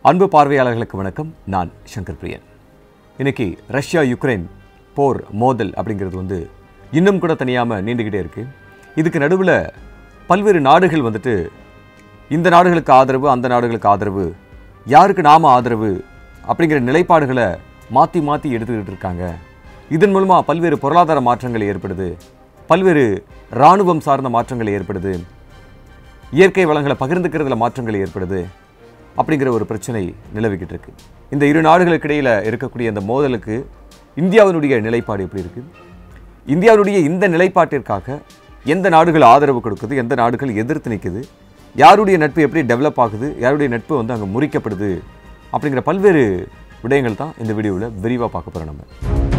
அன்பு பார்வையாளர்களுக்கு வணக்கம் நான் சங்கர் பிரியன் இன்னைக்கு ரஷ்யா யுக்ரைன் போர் மோதல் அப்படிங்கிறது வந்து இன்னும் கூட தனியாமல் நீண்டுக்கிட்டே இருக்கு இதுக்கு நடுவில் பல்வேறு நாடுகள் வந்துட்டு இந்த நாடுகளுக்கு ஆதரவு அந்த நாடுகளுக்கு ஆதரவு யாருக்கு நாம ஆதரவு அப்படிங்கிற நிலைப்பாடுகளை மாற்றி மாற்றி எடுத்துக்கிட்டு இருக்காங்க இதன் மூலமாக பல்வேறு பொருளாதார மாற்றங்கள் ஏற்படுது பல்வேறு இராணுவம் சார்ந்த மாற்றங்கள் ஏற்படுது இயற்கை வளங்களை பகிர்ந்துக்கிறதுல மாற்றங்கள் ஏற்படுது அப்படிங்கிற ஒரு பிரச்சனை நிலவிக்கிட்டு இருக்கு இந்த இரு நாடுகளுக்கு இடையில இருக்கக்கூடிய இந்த மோதலுக்கு இந்தியாவினுடைய நிலைப்பாடு எப்படி இருக்கு இந்தியாவுடைய இந்த நிலைப்பாட்டிற்காக எந்த நாடுகள் ஆதரவு கொடுக்குது எந்த நாடுகள் எதிர்த்து நிற்குது யாருடைய நட்பு எப்படி டெவலப் ஆகுது யாருடைய நட்பு வந்து அங்கே முறிக்கப்படுது அப்படிங்கிற பல்வேறு விடயங்கள் தான் இந்த வீடியோவில் விரிவாக பார்க்க போகிறோம் நம்ம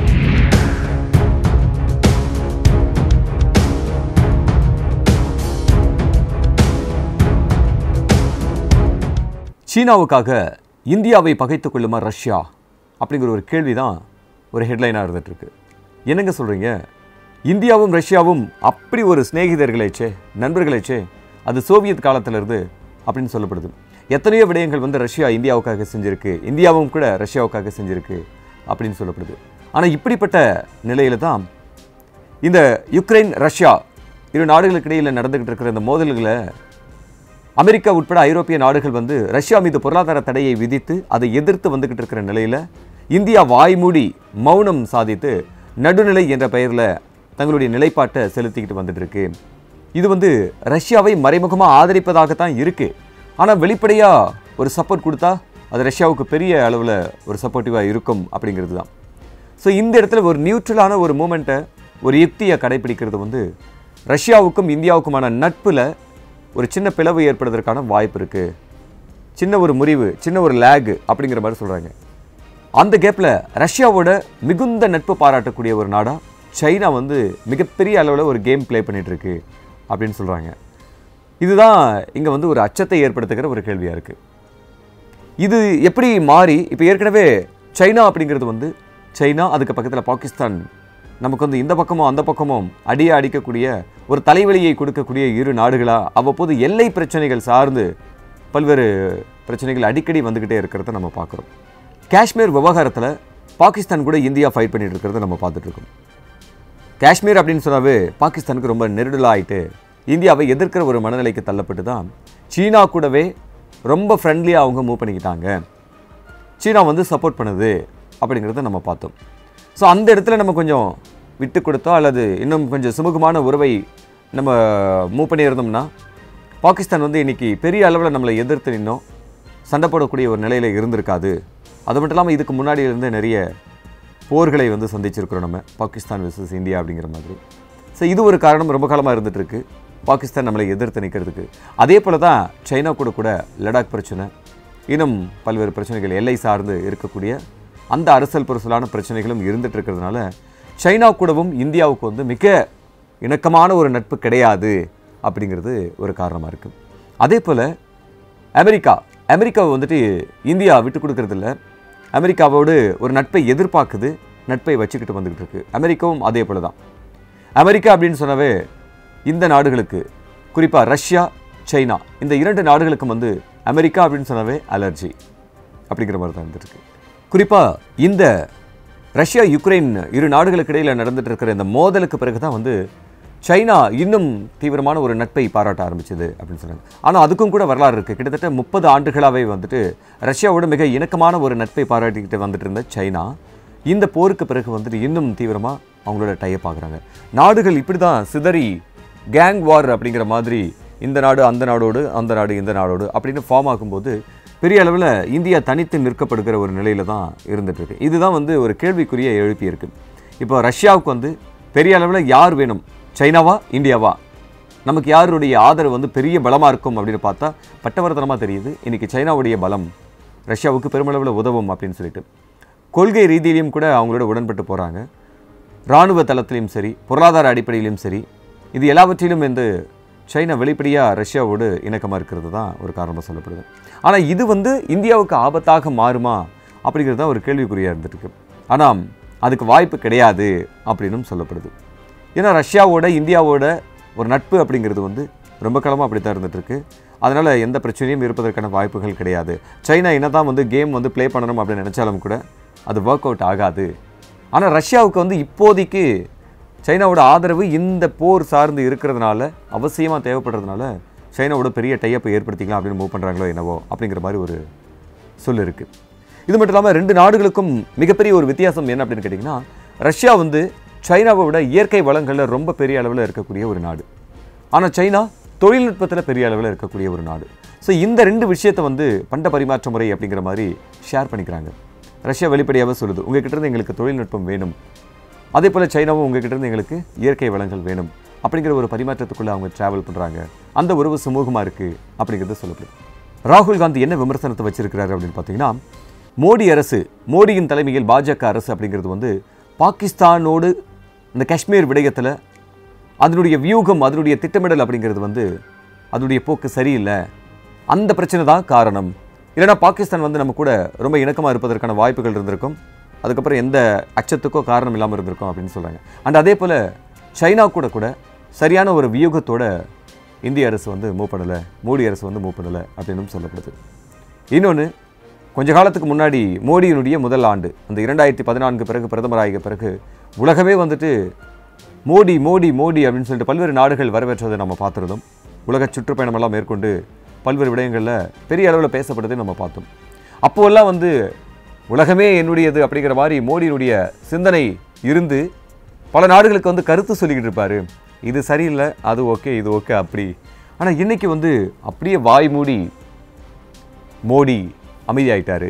சீனாவுக்காக இந்தியாவை பகைத்துக் கொள்ளுமா ரஷ்யா அப்படிங்கிற ஒரு கேள்வி தான் ஒரு ஹெட்லைனாக இருந்துகிட்ருக்கு என்னங்க சொல்கிறீங்க இந்தியாவும் ரஷ்யாவும் அப்படி ஒரு சிநேகிதர்களேச்சே நண்பர்களேச்சே அது சோவியத் காலத்திலிருந்து அப்படின்னு சொல்லப்படுது எத்தனையோ விடயங்கள் வந்து ரஷ்யா இந்தியாவுக்காக செஞ்சிருக்கு இந்தியாவும் கூட ரஷ்யாவுக்காக செஞ்சிருக்கு அப்படின்னு சொல்லப்படுது ஆனால் இப்படிப்பட்ட நிலையில தான் இந்த யுக்ரைன் ரஷ்யா இரு நாடுகளுக்கு இடையில் நடந்துகிட்டு இருக்கிற இந்த மோதல்களை அமெரிக்கா உட்பட ஐரோப்பிய நாடுகள் வந்து ரஷ்யா மீது பொருளாதார தடையை விதித்து அதை எதிர்த்து வந்துகிட்டு இருக்கிற நிலையில இந்தியா வாய்மூடி மௌனம் சாதித்து நடுநிலை என்ற பெயரில் தங்களுடைய நிலைப்பாட்டை செலுத்திக்கிட்டு வந்துட்டு இருக்கு இது வந்து ரஷ்யாவை மறைமுகமாக ஆதரிப்பதாகத்தான் இருக்கு ஆனால் வெளிப்படையாக ஒரு சப்போர்ட் கொடுத்தா அது ரஷ்யாவுக்கு பெரிய அளவில் ஒரு சப்போர்ட்டிவாக இருக்கும் அப்படிங்கிறது தான் ஸோ இந்த இடத்துல ஒரு நியூட்ரலான ஒரு மூமெண்ட்டை ஒரு யுக்தியை கடைபிடிக்கிறது வந்து ரஷ்யாவுக்கும் இந்தியாவுக்குமான நட்பில் ஒரு சின்ன பிளவு ஏற்படுவதற்கான வாய்ப்பு இருக்குது சின்ன ஒரு முறிவு சின்ன ஒரு லேக் அப்படிங்கிற மாதிரி சொல்கிறாங்க அந்த கேப்பில் ரஷ்யாவோட மிகுந்த நட்பு பாராட்டக்கூடிய ஒரு நாடாக சைனா வந்து மிகப்பெரிய அளவில் ஒரு கேம் ப்ளே பண்ணிட்டு இருக்கு அப்படின்னு சொல்கிறாங்க இதுதான் இங்கே வந்து ஒரு அச்சத்தை ஏற்படுத்துகிற ஒரு கேள்வியாக இருக்குது இது எப்படி மாறி இப்போ ஏற்கனவே சைனா அப்படிங்கிறது வந்து சைனா அதுக்கு பக்கத்தில் பாகிஸ்தான் நமக்கு வந்து இந்த பக்கமும் அந்த பக்கமும் அடியே அடிக்கக்கூடிய ஒரு தலைவலியை கொடுக்கக்கூடிய இரு நாடுகளாக அவ்வப்போது எல்லை பிரச்சனைகள் சார்ந்து பல்வேறு பிரச்சனைகள் அடிக்கடி வந்துக்கிட்டே இருக்கிறத நம்ம பார்க்குறோம் காஷ்மீர் விவகாரத்தில் பாகிஸ்தான் கூட இந்தியா ஃபைட் பண்ணிட்டு இருக்கிறத நம்ம பார்த்துட்டு இருக்கோம் காஷ்மீர் அப்படின்னு சொன்னாவே பாகிஸ்தானுக்கு ரொம்ப நெருடலாயிட்டு இந்தியாவை எதிர்க்கிற ஒரு மனநிலைக்கு தள்ளப்பட்டு தான் சீனா கூடவே ரொம்ப ஃப்ரெண்ட்லியாக அவங்க மூவ் பண்ணிக்கிட்டாங்க சீனா வந்து சப்போர்ட் பண்ணுது அப்படிங்கிறத நம்ம பார்த்தோம் ஸோ அந்த இடத்துல நம்ம கொஞ்சம் விட்டு கொடுத்தோ அல்லது இன்னும் கொஞ்சம் சுமூகமான உறவை நம்ம மூவ் பண்ணியிருந்தோம்னா பாகிஸ்தான் வந்து இன்னைக்கு பெரிய அளவில் நம்மளை எதிர்த்து நின்னோம் சண்டை போடக்கூடிய ஒரு நிலையில் இருந்திருக்காது அது மட்டும் இல்லாமல் இதுக்கு முன்னாடி இருந்து நிறைய போர்களை வந்து சந்திச்சிருக்கிறோம் நம்ம பாகிஸ்தான் விசஸ் இந்தியா அப்படிங்கிற மாதிரி ஸோ இது ஒரு காரணம் ரொம்ப காலமாக இருந்துட்டு இருக்கு பாகிஸ்தான் நம்மளை எதிர்த்து நிற்கிறதுக்கு அதே போல தான் சைனா கூட கூட லடாக் பிரச்சனை இன்னும் பல்வேறு பிரச்சனைகள் எல்லை சார்ந்து இருக்கக்கூடிய அந்த அரசல் புரசலான பிரச்சனைகளும் இருந்துட்டு இருக்கிறதுனால சைனா கூடவும் இந்தியாவுக்கு வந்து மிக இணக்கமான ஒரு நட்பு கிடையாது அப்படிங்கிறது ஒரு காரணமாக இருக்குது அதே போல் அமெரிக்கா அமெரிக்காவை வந்துட்டு இந்தியா விட்டு கொடுக்கறதில்ல அமெரிக்காவோடு ஒரு நட்பை எதிர்பார்க்குது நட்பை வச்சுக்கிட்டு வந்துக்கிட்டு இருக்கு அமெரிக்காவும் அதே போல தான் அமெரிக்கா அப்படின்னு சொன்னவே இந்த நாடுகளுக்கு குறிப்பாக ரஷ்யா சைனா இந்த இரண்டு நாடுகளுக்கும் வந்து அமெரிக்கா அப்படின்னு சொன்னவே அலர்ஜி அப்படிங்கிற மாதிரி தான் இருந்துருக்கு குறிப்பாக இந்த ரஷ்யா யுக்ரைன் இரு நாடுகளுக்கு இடையில் நடந்துட்டு இருக்கிற இந்த மோதலுக்கு பிறகு தான் வந்து சைனா இன்னும் தீவிரமான ஒரு நட்பை பாராட்ட ஆரம்பிச்சது அப்படின்னு சொன்னாங்க ஆனால் அதுக்கும் கூட வரலாறு இருக்குது கிட்டத்தட்ட முப்பது ஆண்டுகளாகவே வந்துட்டு ரஷ்யாவோட மிக இணக்கமான ஒரு நட்பை பாராட்டிக்கிட்டு வந்துட்டு இருந்த சைனா இந்த போருக்கு பிறகு வந்துட்டு இன்னும் தீவிரமாக அவங்களோட டைப் ஆகுறாங்க நாடுகள் இப்படி தான் சிதறி கேங் வார் அப்படிங்கிற மாதிரி இந்த நாடு அந்த நாடோடு அந்த நாடு இந்த நாடோடு அப்படின்னு ஃபார்ம் ஆகும்போது பெரிய அளவில் இந்தியா தனித்து நிற்கப்படுகிற ஒரு நிலையில தான் இருந்துட்டு இருக்கு இதுதான் வந்து ஒரு கேள்விக்குரிய எழுப்பியிருக்கு இப்போ ரஷ்யாவுக்கு வந்து பெரிய அளவில் யார் வேணும் சைனாவா இந்தியாவா நமக்கு யாருடைய ஆதரவு வந்து பெரிய பலமாக இருக்கும் அப்படின்னு பார்த்தா பட்டவர்த்தனமாக தெரியுது இன்னைக்கு சைனாவுடைய பலம் ரஷ்யாவுக்கு பெருமளவில் உதவும் அப்படின்னு சொல்லிட்டு கொள்கை ரீதியிலையும் கூட அவங்களோட உடன்பட்டு போகிறாங்க இராணுவ தளத்திலையும் சரி பொருளாதார அடிப்படையிலும் சரி இது எல்லாவற்றிலும் வந்து சைனா வெளிப்படையாக ரஷ்யாவோடு இணக்கமாக இருக்கிறது தான் ஒரு காரணமாக சொல்லப்படுது ஆனால் இது வந்து இந்தியாவுக்கு ஆபத்தாக மாறுமா அப்படிங்கிறது தான் ஒரு கேள்விக்குறியாக இருந்துட்டு இருக்கு ஆனால் அதுக்கு வாய்ப்பு கிடையாது அப்படின்னும் சொல்லப்படுது ஏன்னா ரஷ்யாவோட இந்தியாவோட ஒரு நட்பு அப்படிங்கிறது வந்து ரொம்ப காலமாக அப்படி தான் இருந்துட்டு இருக்கு அதனால் எந்த பிரச்சனையும் இருப்பதற்கான வாய்ப்புகள் கிடையாது சைனா என்னதான் வந்து கேம் வந்து ப்ளே பண்ணணும் அப்படின்னு நினச்சாலும் கூட அது ஒர்க் அவுட் ஆகாது ஆனால் ரஷ்யாவுக்கு வந்து இப்போதைக்கு சைனாவோட ஆதரவு இந்த போர் சார்ந்து இருக்கிறதுனால அவசியமாக தேவைப்படுறதுனால சைனாவோட பெரிய டைப்பை ஏற்படுத்திக்கலாம் அப்படின்னு மூவ் பண்ணுறாங்களோ என்னவோ அப்படிங்கிற மாதிரி ஒரு சொல் இருக்குது இது மட்டும் இல்லாமல் ரெண்டு நாடுகளுக்கும் மிகப்பெரிய ஒரு வித்தியாசம் என்ன அப்படின்னு கேட்டிங்கன்னா ரஷ்யா வந்து சைனாவை விட இயற்கை வளங்களில் ரொம்ப பெரிய அளவில் இருக்கக்கூடிய ஒரு நாடு ஆனால் சைனா தொழில்நுட்பத்தில் பெரிய அளவில் இருக்கக்கூடிய ஒரு நாடு ஸோ இந்த ரெண்டு விஷயத்தை வந்து பண்ட பரிமாற்ற முறை அப்படிங்கிற மாதிரி ஷேர் பண்ணிக்கிறாங்க ரஷ்யா வெளிப்படையாகவே சொல்லுது உங்ககிட்ட இருந்து எங்களுக்கு தொழில்நுட்பம் வேணும் அதே போல் சைனாவும் உங்ககிட்ட இருந்து எங்களுக்கு இயற்கை வளங்கள் வேணும் அப்படிங்கிற ஒரு பரிமாற்றத்துக்குள்ளே அவங்க ட்ராவல் பண்ணுறாங்க அந்த உறவு சுமூகமாக இருக்குது அப்படிங்கிறது சொல்லப்படுது ராகுல் காந்தி என்ன விமர்சனத்தை வச்சிருக்கிறாரு அப்படின்னு பார்த்தீங்கன்னா மோடி அரசு மோடியின் தலைமையில் பாஜக அரசு அப்படிங்கிறது வந்து பாகிஸ்தானோடு இந்த காஷ்மீர் விடயத்தில் அதனுடைய வியூகம் அதனுடைய திட்டமிடல் அப்படிங்கிறது வந்து அதனுடைய போக்கு சரியில்லை அந்த பிரச்சனை தான் காரணம் இல்லைன்னா பாகிஸ்தான் வந்து நம்ம கூட ரொம்ப இணக்கமாக இருப்பதற்கான வாய்ப்புகள் இருந்திருக்கும் அதுக்கப்புறம் எந்த அச்சத்துக்கோ காரணம் இல்லாமல் இருந்திருக்கும் அப்படின்னு சொல்கிறாங்க அண்ட் அதே போல் சைனா கூட கூட சரியான ஒரு வியூகத்தோட இந்திய அரசு வந்து மூவ் பண்ணலை மோடி அரசு வந்து மூவ் பண்ணலை அப்படின்னு சொல்லப்படுது இன்னொன்று கொஞ்ச காலத்துக்கு முன்னாடி மோடியினுடைய முதல் ஆண்டு அந்த இரண்டாயிரத்தி பதினான்கு பிறகு பிரதமராகிய பிறகு உலகமே வந்துட்டு மோடி மோடி மோடி அப்படின்னு சொல்லிட்டு பல்வேறு நாடுகள் வரவேற்றதை நம்ம பார்த்துருந்தோம் உலக சுற்றுப்பயணமெல்லாம் மேற்கொண்டு பல்வேறு விடயங்களில் பெரிய அளவில் பேசப்பட்டதை நம்ம பார்த்தோம் அப்போல்லாம் வந்து உலகமே என்னுடையது அப்படிங்கிற மாதிரி மோடியினுடைய சிந்தனை இருந்து பல நாடுகளுக்கு வந்து கருத்து சொல்லிக்கிட்டு இருப்பாரு இது சரியில்லை அது ஓகே இது ஓகே அப்படி ஆனால் இன்னைக்கு வந்து அப்படியே வாய் மூடி மோடி அமைதியாயிட்டாரு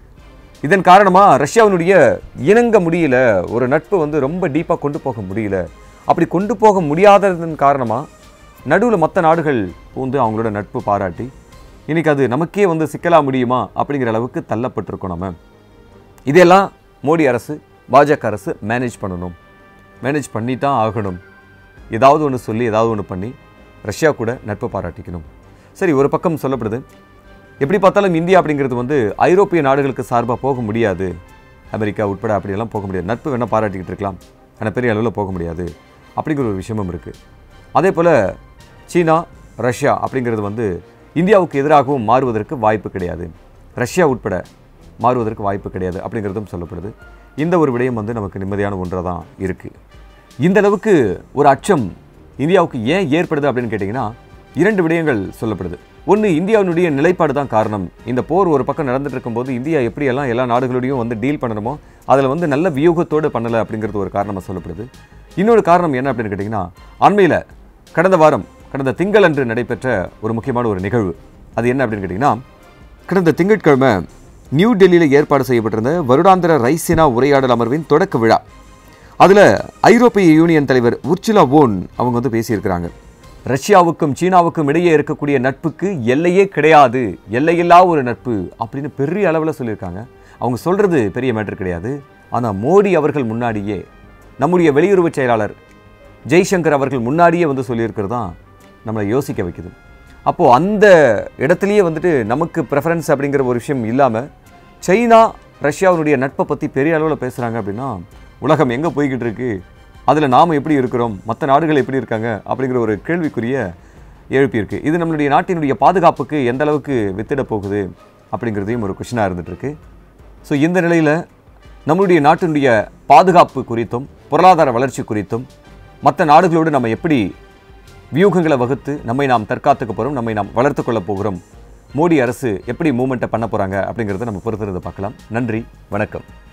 இதன் காரணமாக ரஷ்யாவினுடைய இணங்க முடியல ஒரு நட்பு வந்து ரொம்ப டீப்பாக கொண்டு போக முடியல அப்படி கொண்டு போக முடியாததன் காரணமாக நடுவில் மற்ற நாடுகள் பூந்து அவங்களோட நட்பு பாராட்டி இன்னைக்கு அது நமக்கே வந்து சிக்கலா முடியுமா அப்படிங்கிற அளவுக்கு தள்ளப்பட்டிருக்கோம் நம்ம இதெல்லாம் மோடி அரசு பாஜக அரசு மேனேஜ் பண்ணணும் மேனேஜ் பண்ணி தான் ஆகணும் ஏதாவது ஒன்று சொல்லி ஏதாவது ஒன்று பண்ணி ரஷ்யா கூட நட்பு பாராட்டிக்கணும் சரி ஒரு பக்கம் சொல்லப்படுது எப்படி பார்த்தாலும் இந்தியா அப்படிங்கிறது வந்து ஐரோப்பிய நாடுகளுக்கு சார்பாக போக முடியாது அமெரிக்கா உட்பட அப்படியெல்லாம் போக முடியாது நட்பு வேணால் பாராட்டிக்கிட்டு இருக்கலாம் ஆனால் பெரிய அளவில் போக முடியாது அப்படிங்கிற ஒரு விஷயமும் இருக்குது அதே போல் சீனா ரஷ்யா அப்படிங்கிறது வந்து இந்தியாவுக்கு எதிராகவும் மாறுவதற்கு வாய்ப்பு கிடையாது ரஷ்யா உட்பட மாறுவதற்கு வாய்ப்பு கிடையாது அப்படிங்கிறதும் சொல்லப்படுது இந்த ஒரு விடயம் வந்து நமக்கு நிம்மதியான ஒன்றாக தான் இருக்குது இந்த அளவுக்கு ஒரு அச்சம் இந்தியாவுக்கு ஏன் ஏற்படுது அப்படின்னு கேட்டிங்கன்னா இரண்டு விடயங்கள் சொல்லப்படுது ஒன்று இந்தியாவினுடைய நிலைப்பாடு தான் காரணம் இந்த போர் ஒரு பக்கம் நடந்துட்டு இருக்கும்போது இந்தியா எப்படியெல்லாம் எல்லா நாடுகளோடையும் வந்து டீல் பண்ணணுமோ அதில் வந்து நல்ல வியூகத்தோடு பண்ணலை அப்படிங்கிறது ஒரு காரணமாக சொல்லப்படுது இன்னொரு காரணம் என்ன அப்படின்னு கேட்டிங்கன்னா அண்மையில் கடந்த வாரம் கடந்த திங்களன்று நடைபெற்ற ஒரு முக்கியமான ஒரு நிகழ்வு அது என்ன அப்படின்னு கேட்டிங்கன்னா கடந்த திங்கட்கிழமை நியூ டெல்லியில் ஏற்பாடு செய்யப்பட்டிருந்த வருடாந்திர ரைசினா உரையாடல் அமர்வின் தொடக்க விழா அதில் ஐரோப்பிய யூனியன் தலைவர் உர்ச்சுலா வோன் அவங்க வந்து பேசியிருக்கிறாங்க ரஷ்யாவுக்கும் சீனாவுக்கும் இடையே இருக்கக்கூடிய நட்புக்கு எல்லையே கிடையாது எல்லையில்லா ஒரு நட்பு அப்படின்னு பெரிய அளவில் சொல்லியிருக்காங்க அவங்க சொல்கிறது பெரிய மேட்டர் கிடையாது ஆனால் மோடி அவர்கள் முன்னாடியே நம்முடைய வெளியுறவு செயலாளர் ஜெய்சங்கர் அவர்கள் முன்னாடியே வந்து சொல்லியிருக்கிறது தான் நம்மளை யோசிக்க வைக்குது அப்போது அந்த இடத்துலையே வந்துட்டு நமக்கு ப்ரெஃபரன்ஸ் அப்படிங்கிற ஒரு விஷயம் இல்லாமல் சைனா ரஷ்யாவினுடைய நட்பை பற்றி பெரிய அளவில் பேசுகிறாங்க அப்படின்னா உலகம் எங்கே போய்கிட்டு இருக்கு அதில் நாம் எப்படி இருக்கிறோம் மற்ற நாடுகள் எப்படி இருக்காங்க அப்படிங்கிற ஒரு கேள்விக்குரிய எழுப்பியிருக்கு இது நம்மளுடைய நாட்டினுடைய பாதுகாப்புக்கு எந்த அளவுக்கு வித்திட போகுது அப்படிங்கிறதையும் ஒரு கொஷினாக இருந்துட்டு இருக்கு ஸோ இந்த நிலையில் நம்மளுடைய நாட்டினுடைய பாதுகாப்பு குறித்தும் பொருளாதார வளர்ச்சி குறித்தும் மற்ற நாடுகளோடு நம்ம எப்படி வியூகங்களை வகுத்து நம்மை நாம் தற்காத்துக்க போகிறோம் நம்மை நாம் வளர்த்து கொள்ள போகிறோம் மோடி அரசு எப்படி மூமெண்ட்டை பண்ண போகிறாங்க அப்படிங்கிறத நம்ம பொறுத்திருந்து பார்க்கலாம் நன்றி வணக்கம்